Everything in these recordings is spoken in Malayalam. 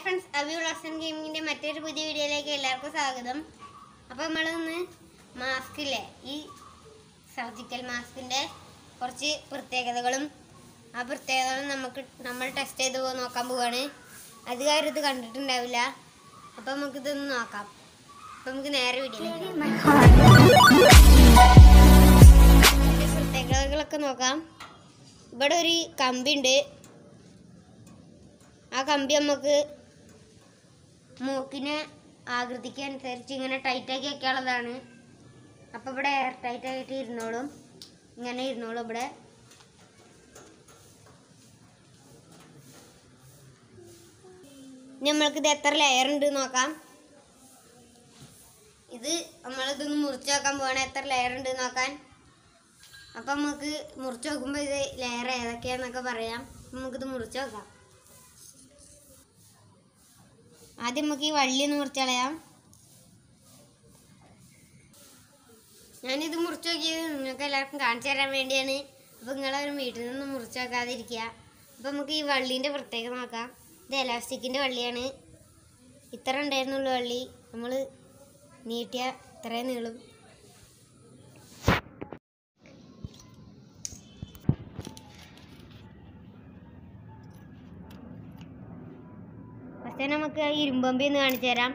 ഫ്രണ്ട്സ് അബി ഉള്ളാസൻ ഗെയിമിങ്ങിന്റെ മറ്റൊരു പുതിയ വീഡിയോയിലേക്ക് എല്ലാവർക്കും സ്വാഗതം അപ്പോൾ നമ്മൾ ഇന്ന് മാസ്ക് ഇല്ലേ ഈ സർജിക്കൽ മാസ്കിന്റെ കുറച്ച് പ്രത്യേകതകളും ആ പ്രത്യേകതകളും നമുക്ക് നമ്മൾ ടെസ്റ്റ് ചെയ്ത് പോ- നോക്കാൻ പോവാണ് അധികാരം ഇത് കണ്ടിട്ടുണ്ടാവില്ല അപ്പോൾ നമുക്കിതൊന്ന് നോക്കാം അപ്പോൾ നമുക്ക് നേരെ വീഡിയോയിലേക്ക് ഇതിന്റെ പ്രത്യേകതകളൊക്കെ നോക്കാം ഇവിടെ ഒരു കമ്പി ഉണ്ട് ആ കമ്പി നമുക്ക് മൂക്കിനെ ആകൃതിക്ക് അനുസരിച്ച് ഇങ്ങനെ ടൈറ്റാക്കി വെക്കാനുള്ളതാണ് അപ്പോൾ ഇവിടെ എയർ ടൈറ്റ് ആയിട്ട് ഇരുന്നോളും ഇങ്ങനെ ഇരുന്നോളും ഇവിടെ ഇനി നമ്മൾക്കിത് എത്ര ലെയർ ഉണ്ട് നോക്കാം ഇത് നമ്മളിതൊന്ന് മുറിച്ച് നോക്കാൻ പോവാണ് എത്ര ലെയർ ഉണ്ട് നോക്കാൻ അപ്പം നമുക്ക് മുറിച്ച് നോക്കുമ്പോൾ ഇത് ലെയർ ഏതൊക്കെയാന്നൊക്കെ പറയാം അപ്പം നമുക്കിത് മുറിച്ച് നോക്കാം ആദ്യം നമുക്ക് ഈ വള്ളി ഒന്ന് മുറിച്ച് കളയാം ഞാനിത് മുറിച്ച് നോക്കിയത് നിങ്ങൾക്ക് എല്ലാവർക്കും കാണിച്ചു തരാൻ വേണ്ടിയാണ് അപ്പോൾ നിങ്ങളവരും വീട്ടിൽ നിന്ന് മുറിച്ച് നോക്കാതിരിക്കുക അപ്പോൾ നമുക്ക് ഈ വള്ളീൻ്റെ പ്രത്യേകത നോക്കാം ഇത് എലാസ്റ്റിക്കിൻ്റെ വള്ളിയാണ് ഇത്ര ഉണ്ടായിരുന്നുള്ളൂ വള്ളി നമ്മൾ നീട്ടിയ ഇത്രയും നീളും ഫസ്റ്റ് നമുക്ക് ഈ ഇരുമ്പമ്പി ഒന്ന് കാണിച്ചു തരാം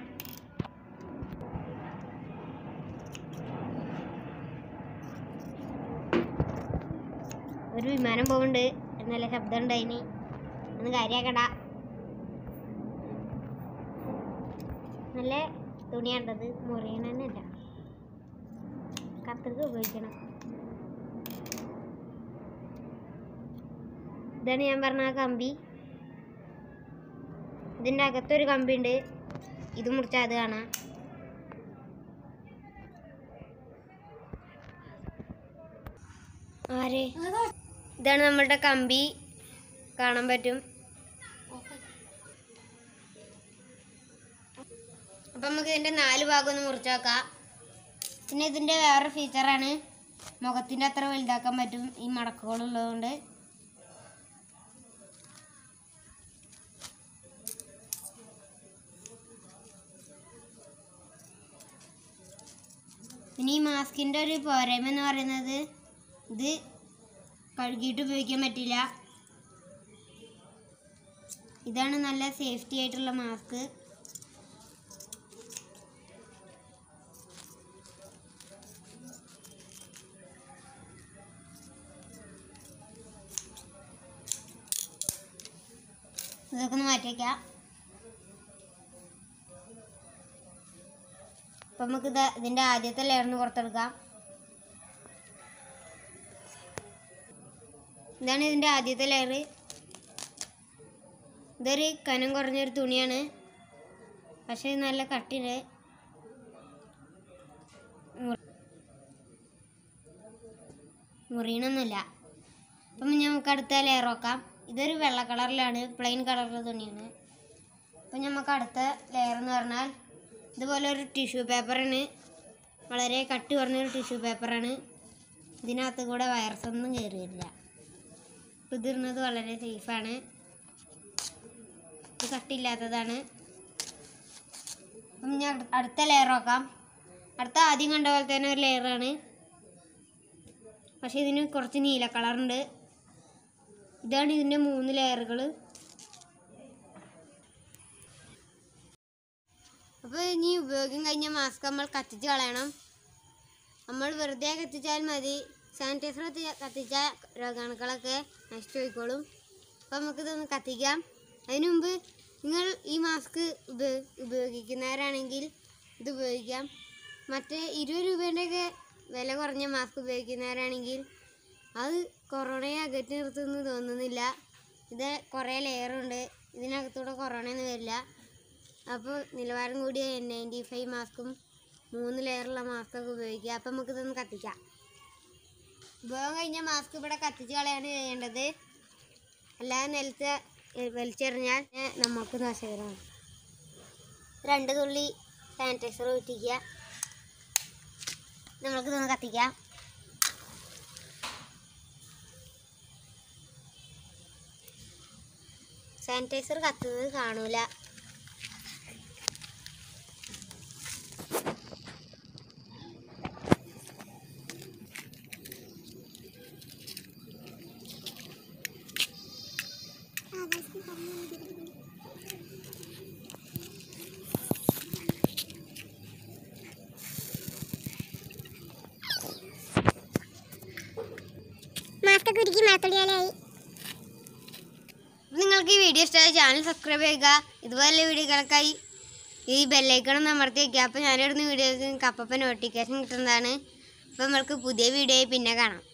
ഒരു വിമാനം പോകുന്നുണ്ട് നല്ല ശബ്ദം ഉണ്ടായിന് ഒന്ന് കാര്യാക്കട നല്ല തുണിയാണ്ടത് മുറിയണ തന്നെ അല്ല കത്രിക ഉപയോഗിക്കണം ഇതാണ് ഞാൻ പറഞ്ഞ ആ കമ്പി ഇതിൻ്റെ അകത്തൊരു കമ്പി ഉണ്ട് ഇത് മുറിച്ചാൽ അത് കാണാം ആരെ ഇതാണ് നമ്മളുടെ കമ്പി കാണാൻ പറ്റും അപ്പം നമുക്ക് ഇതിൻ്റെ നാല് ഭാഗം ഒന്ന് മുറിച്ച് നോക്കാം പിന്നെ ഇതിൻ്റെ വേറെ ഫീച്ചറാണ് മുഖത്തിൻ്റെ അത്ര വലുതാക്കാൻ പറ്റും ഈ മടക്കുകളുള്ളതുകൊണ്ട് പിന്നെ ഈ മാസ്കിൻ്റെ ഒരു പോരായ്മ എന്ന് പറയുന്നത് ഇത് കഴുകിയിട്ട് ഉപയോഗിക്കാൻ പറ്റില്ല ഇതാണ് നല്ല സേഫ്റ്റി ആയിട്ടുള്ള മാസ്ക് ഇതൊക്കെ ഒന്ന് മാറ്റി വയ്ക്കാം അപ്പം നമുക്ക് ഇത് ഇതിൻ്റെ ആദ്യത്തെ ലെയറിന് പുറത്തെടുക്കാം ഇതാണ് ഇതിൻ്റെ ആദ്യത്തെ ലെയർ ഇതൊരു കനം കുറഞ്ഞൊരു തുണിയാണ് പക്ഷേ ഇത് നല്ല കട്ടിണ്ട് മുറി- മുറിയണമൊന്നുമില്ല അപ്പം നമുക്ക് അടുത്ത ലെയർ നോക്കാം ഇതൊരു വെള്ള കളറിലാണ് പ്ലെയിൻ കളറിലെ തുണിയാണ് അപ്പം നമുക്ക് അടുത്ത ലെയർ എന്ന് പറഞ്ഞാൽ ഇതുപോലെ ഒരു ടിഷ്യൂ പേപ്പറാണ് വളരെ കട്ടി കുറഞ്ഞൊരു ടിഷ്യൂ പേപ്പറാണ് ഇതിനകത്ത് കൂടെ വൈറസ് ഒന്നും കയറി വരില്ല ഇപ്പം ഇതിരുന്നത് വളരെ സേഫാണ് ഇത് കട്ടിയില്ലാത്തതാണ് അപ്പം ഞാൻ അടു- അടുത്ത ലെയർ നോക്കാം അടുത്ത ആദ്യം കണ്ട പോലെ തന്നെ ഒരു ലെയറാണ് പക്ഷേ ഇതിന് കുറച്ച് നീല കളറുണ്ട് ഇതാണ് ഇതിൻ്റെ മൂന്ന് ലെയറുകൾ അപ്പോൾ ഇനി ഉപയോഗം കഴിഞ്ഞ മാസ്ക് നമ്മൾ കത്തിച്ച് കളയണം നമ്മൾ വെറുതെ കത്തിച്ചാൽ മതി സാനിറ്റൈസർ കത്തിച്ചാൽ രോഗാണുക്കളൊക്കെ നശിച്ചു പോയിക്കോളും അപ്പോൾ നമുക്കിതൊന്ന് കത്തിക്കാം അതിനു മുമ്പ് നിങ്ങൾ ഈ മാസ്ക് ഉപ- ഉപയോഗിക്കുന്നവരാണെങ്കിൽ ഇത് ഉപയോഗിക്കാം മറ്റേ ഇരുപത് രൂപേൻ്റെയൊക്കെ വില കുറഞ്ഞ മാസ്ക് ഉപയോഗിക്കുന്നവരാണെങ്കിൽ അത് കൊറോണയെ അകറ്റി നിർത്തുമെന്ന് തോന്നുന്നില്ല ഇത് കുറേ ലെയറുണ്ട് ഇതിനകത്തൂടെ കൊറോണയൊന്നും വരില്ല അപ്പോൾ നിലവാരം കൂടിയ എൻ നയൻറ്റി ഫൈവ് മാസ്കും മൂന്ന് ലെയറുള്ള മാസ്കൊക്കെ ഉപയോഗിക്കുക അപ്പം നമുക്കിതൊന്ന് കത്തിക്കാം ഉപയോഗം കഴിഞ്ഞ മാസ്ക് ഇവിടെ കത്തിച്ച് കളയാണ് ചെയ്യേണ്ടത് അല്ലാതെ നിലത്ത് എ- വലിച്ചെറിഞ്ഞാൽ ഏ, നമുക്ക് നാശകരമാണ് രണ്ട് തുള്ളി സാനിറ്റൈസർ ഊറ്റിക്കുക നമ്മൾക്കിതൊന്ന് കത്തിക്കാം സാനിറ്റൈസർ കത്തുന്നത് കാണൂല മാസ്ക് കുരുക്കി മാത്തുള്ളിയാലായി അപ്പോൾ നിങ്ങൾക്ക് ഈ വീഡിയോ ഇഷ്ടമായ ചാനൽ സബ്സ്ക്രൈബ് ചെയ്യുക ഇതുപോലെ വീഡിയോകൾക്കായി ഈ ബെല്ലൈക്കണം അമർത്തി വയ്ക്കുക അപ്പോൾ ഞാനിടുന്ന വീഡിയോക്ക് നിങ്ങൾക്ക് അപ്പം നോട്ടിഫിക്കേഷൻ കിട്ടുന്നതാണ് അപ്പോൾ നമ്മൾക്ക് പുതിയ വീഡിയോയിൽ പിന്നെ കാണാം